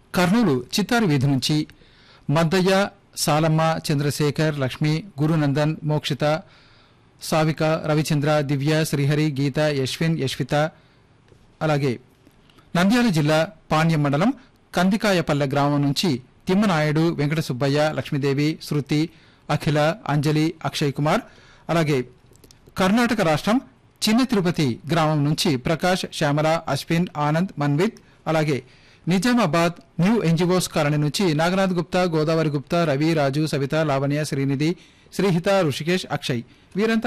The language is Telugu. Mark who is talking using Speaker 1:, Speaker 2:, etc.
Speaker 1: కర్నూలు చిత్తారు వీధి నుంచి మద్దయ్య సాలమ్మ చంద్రశేఖర్ లక్ష్మి గురునందన్ మోక్షిత సావిక రవిచంద్ర దివ్య శ్రీహరి గీత యశ్విన్ యశ్విత అలాగే నంద్యాల జిల్లా పాణ్యం మండలం కందికాయపల్లె గ్రామం నుంచి తిమ్మనాయుడు వెంకట సుబ్బయ్య లక్ష్మీదేవి శృతి అఖిల అంజలి అక్షయ్ కుమార్ అలాగే కర్ణాటక రాష్ట్రం చిన్న తిరుపతి గ్రామం నుంచి ప్రకాష్ శ్యామల అశ్విన్ ఆనంద్ మన్విత్ అలాగే నిజామాబాద్ న్యూ ఎన్జిఓస్ కాలనీ నుంచి నాగనాథ్ గుప్తా గోదావరి గుప్తా రవి రాజు సవిత లావణ్య శ్రీనిధి శ్రీహిత ఋషికేష్ అక్షయ్ వీరంతా